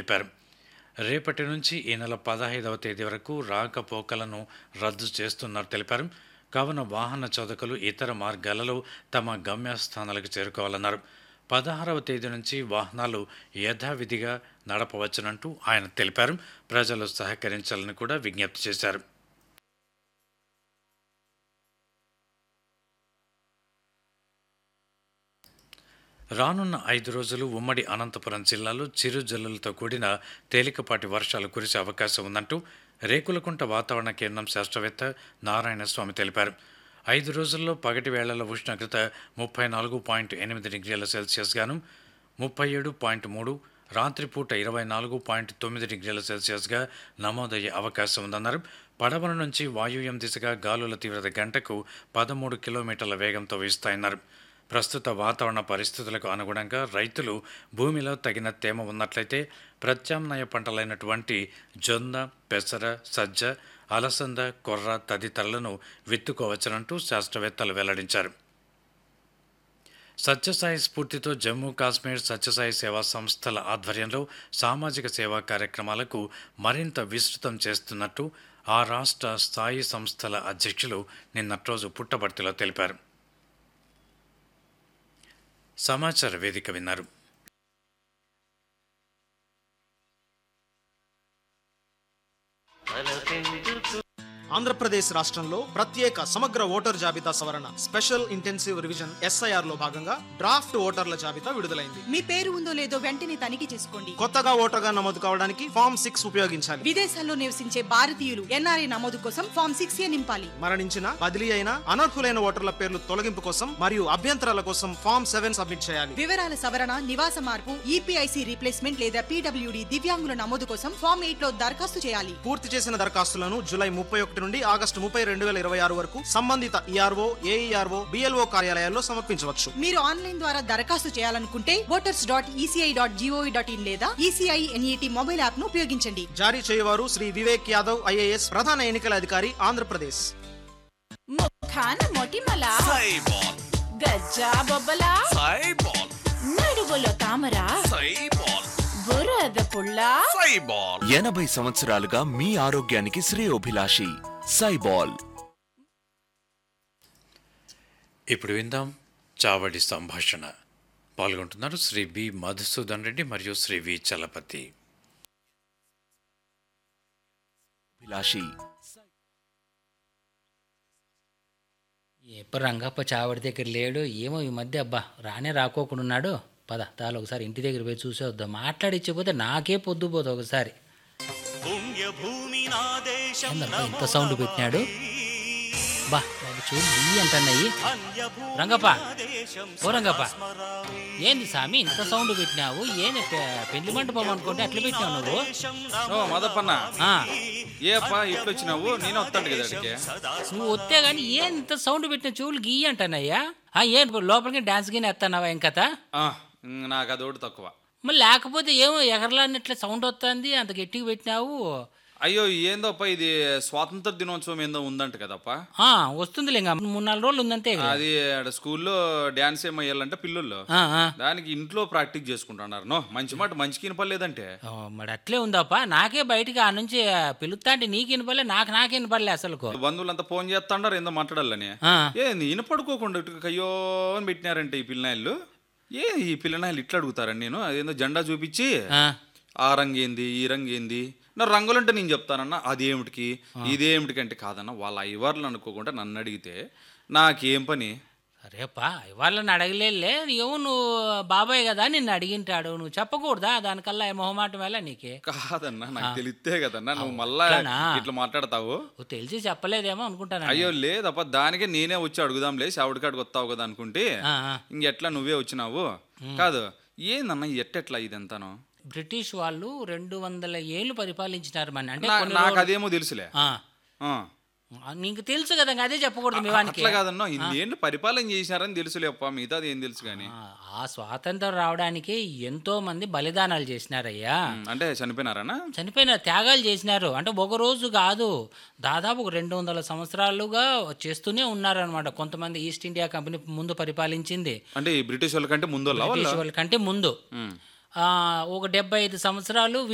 తెలిపారు రేపటి నుంచి ఈ నెల పదహైదవ తేదీ వరకు రాకపోకలను రద్దు చేస్తున్నారు తెలిపారు కావున వాహన చోదకులు ఇతర మార్గాలలో తమ గమ్యస్థానాలకు చేరుకోవాలన్నారు పదహారవ తేదీ నుంచి వాహనాలు యథావిధిగా నడపవచ్చునంటూ ఆయన తెలిపారు ప్రజలు సహకరించాలని కూడా విజ్ఞప్తి చేశారు రానున్న ఐదు రోజులు ఉమ్మడి అనంతపురం జిల్లాలో చిరు జల్లులతో కూడిన తేలికపాటి వర్షాలు కురిసే అవకాశం ఉందంటూ రేకులకుంట వాతావరణ కేంద్రం శాస్త్రవేత్త నారాయణ స్వామి తెలిపారు ఐదు రోజుల్లో పగటి వేళల ఉష్ణోగ్రత ముప్పై నాలుగు పాయింట్ ఎనిమిది డిగ్రీల సెల్సియస్ గాను ముప్పై ఏడు పాయింట్ మూడు రాత్రిపూట ఇరవై నాలుగు పాయింట్ తొమ్మిది డిగ్రీల సెల్సియస్గా నమోదయ్యే అవకాశం ఉందన్నారు పడమర నుంచి వాయువ్యం దిశగా గాలుల తీవ్రత గంటకు పదమూడు కిలోమీటర్ల వేగంతో వీస్తాయన్నారు ప్రస్తుత వాతావరణ పరిస్థితులకు అనుగుణంగా రైతులు భూమిలో తగిన తేమ ఉన్నట్లయితే ప్రత్యామ్నాయ పంటలైనటువంటి జొన్న పెసర సజ్జ అలసంద కొర్ర తదితరులను విత్తుకోవచ్చునంటూ శాస్త్రవేత్తలు వెల్లడించారు సత్యసాయి స్ఫూర్తితో జమ్మూ కాశ్మీర్ సత్యసాయి సేవా సంస్థల ఆధ్వర్యంలో సామాజిక సేవా కార్యక్రమాలకు మరింత విస్తృతం చేస్తున్నట్టు ఆ రాష్ట్ర స్థాయి సంస్థల అధ్యక్షులు నిన్నటి రోజు పుట్టబర్తిలో తెలిపారు సమాచార వేదిక విన్నారు ఆంధ్రప్రదేశ్ రాష్ట్రంలో ప్రత్యేక సమగ్ర ఓటర్ జాబితా సవరణ స్పెషల్ ఇంటెన్సివ్ రివిజన్ ఎస్ఐఆర్ లో భాగంగా డ్రాఫ్ట్ ఓటర్ల జాబితా విడుదలైంది మీ పేరు ఉందో లేదో వెంటనే తనిఖీ చేసుకోండి కొత్తగా ఓటర్గా నమోదు కావడానికి ఫామ్ సిక్స్ ఉపయోగించాలి విదేశాల్లో నివసించే భారతీయులు ఎన్ఆర్ఐ నమోదు కోసం ఫామ్ సిక్స్ ఏ నింపాలి మరణించిన బదిలీ అయిన అనర్హులైన ఓటర్ల పేర్లు తొలగింపు కోసం మరియు అభ్యంతరాల కోసం ఫామ్ సెవెన్ సబ్మిట్ చేయాలి వివరాల సవరణ నివాస మార్పు ఈపీఐసి రీప్లేస్మెంట్ లేదా పీడబ్ల్యూడి దివ్యాంగుల నమోదు కోసం ఫామ్ ఎయిట్ లో దరఖాస్తు చేయాలి పూర్తి చేసిన దరఖాస్తులను జూలై ముప్పై ఒకటి నుండి ఆగస్టు ముప్పై రెండు వేల ఇరవై ఆరు వరకు సంబంధిత ఈఆర్ఓ ఏఈఆర్ఓ బిఎల్ఓ కార్యాలయాల్లో సమర్పించవచ్చు మీరు ఆన్లైన్ ద్వారా దరఖాస్తు చేయాలనుకుంటే voters dot ECI dot GOV dot in లేదా ఈసీఐ ఎన్ఈటి మొబైల్ యాప్ ను ఉపయోగించండి జారీ చేయవారు శ్రీ వివేక్ యాదవ్ ఐఏఎస్ ప్రధాన ఎన్నికల అధికారి ఆంధ్రప్రదేశ్ ముఖాన మొటిమల సైబాల్ గజ్జా బొబ్బల సైబాల్ నడువులో తామర సైబాల్ బురద పుల్ల సైబాల్ ఎనభై సంవత్సరాలుగా మీ ఆరోగ్యానికి శ్రేయోభిలాషి సైబాల్ ఇప్పుడు విందాం చావడి సంభాషణ పాల్గొంటున్నారు శ్రీ బి మధుసూదన్ రెడ్డి మరియు శ్రీ వి చలపతి అభిలాషి ఎప్పుడు రంగప్ప చావడి దగ్గర లేడు ఏమో ఈ మధ్య అబ్బా రానే రాకోకుండా ఉన్నాడు పద తాను ఒకసారి ఇంటి దగ్గర పోయి చూసే వద్దాం మాట్లాడిచ్చిపోతే నాకే పొద్దుపోదు ఒకసారి ఏందబ్బా ఇంత సౌండ్ పెట్టినాడు బా బాబు చూడు ఈ అంటున్నాయి రంగప్ప ఓ రంగప్ప ఏంది స్వామి ఇంత సౌండ్ పెట్టినావు ఏంది పె- పెళ్లి మంటపం అనుకుంటే అట్లా పెట్టినావు నువ్వు ఓ మదపన్న ఆ, ఏ అప్ప ఇట్లు వచ్చినావు నేను వస్తాను కదా అడిగే నువ్వు వస్తే కానీ ఏం ఇంత సౌండ్ పెట్టిన చెవులు గీ అంటున్నాయ్యా ఆ, ఏం లోపలికి డాన్స్ గిని ఎత్తానావా ఇంకత నాకు అదొకటి తక్కువ మరి లేకపోతే ఏమో ఎగరలాన్నట్లే సౌండ్ వస్తుంది అంత గట్టిగా పెట్టినావు అయ్యో ఏందో అప్ప ఇది స్వాతంత్ర దినోత్సవం ఏందో ఉందంట కదప్ప ఆ, వస్తుందిలే ఇంకా మూడు నాలుగు రోజులు ఉందంతే కదా. అది ఆడ స్కూల్లో డ్యాన్స్ ఏమో వేయాలంటే పిల్లలు ఆ, ఆ. దానికి ఇంట్లో ప్రాక్టీస్ చేసుకుంటున్నారు నో మంచి మాట మంచి కినపలేదంటే ఓ, మరి అట్లే ఉందప్ప నాకే బయటికి ఆ నుంచి ఆ, పిలుస్తా అంటే నీకు వినపడలే నాకు నాకు వినపడలే అసలుకు బంధువులంతా ఫోన్ చేస్తాండారు ఏందో మాట్లాడాలని ఆ. ఏంది వినపడుకోకుండా ఇటు కయ్యో అని పెట్టినారంటే ఈ పిల్లనాయలు ఏ ఈ పిల్లనాయలు ఇట్లా అడుగుతారని నేను అదేందో జెండా చూపించి ఆ, ఆ రంగు ఏంది ఈ రంగు ఏంది నా రంగులంటే నేను చెప్తానన్నా అదేమిటికి ఇదేమిటికి అంటే కాదన్న వాళ్ళ ఐవర్లు అనుకోకుండా నన్ను అడిగితే నాకేం పని సరేపా వాళ్ళని అడగలేలే ఏమో నువ్వు బాబాయ్ కదా నిన్ను అడిగింటాడు నువ్వు చెప్పకూడదా దానికల్లా ఏ మొహమాటం వల్ల నీకే కాదన్నా నాకు తెలిస్తే కదన్నా నువ్వు మళ్ళా అట్లానా? ఇట్లా మాట్లాడతావు నువ్వు తెలిసి చెప్పలేదేమో అనుకుంటాను అయ్యో లేదప్ప దానికే నేనే వచ్చి అడుగుదాంలే కాడికి వస్తావు కదా అనుకుంటే ఆ, ఆ. ఇంకెట్లా నువ్వే వచ్చినావు కాదు ఏందన్నా ఎట్టెట్లా ఇదంతాను బ్రిటిష్ వాళ్ళు రెండు వందల ఏళ్ళు పరిపాలించినారు మన అంటే నా- కొన్ని నాకు రోజులు- అదేమో తెలుసులే ఆ, ఆ. ఆ, నీకు తెలుసు కదా ఇంకా అదే చెప్పకూడదు మీ వానికి అట్లా కాదన్నా ఇన్నేళ్ళు పరిపాలన చేసినారని తెలుసులే అప్ప మిగతాది ఏం తెలుసు కానీ ఆ, ఆ స్వాతంత్రం రావడానికి ఎంతో మంది బలిదానాలు చేసినారయ్యా అంటే చనిపోయినారనా చనిపోయిన త్యాగాలు చేసినారు అంటే ఒక రోజు కాదు దాదాపు ఒక రెండు వందల సంవత్సరాలుగా చేస్తూనే ఉన్నారనమాట కొంతమంది ఈస్ట్ ఇండియా కంపెనీ ముందు పరిపాలించింది అంటే ఈ బ్రిటిష్ వాళ్ళకంటే ముందు వాళ్ళ బ్రిటిష్ వాళ్ళ కంటే ముందు ఉమ్. ఆ, ఒక డెబ్బై ఐదు సంవత్సరాలు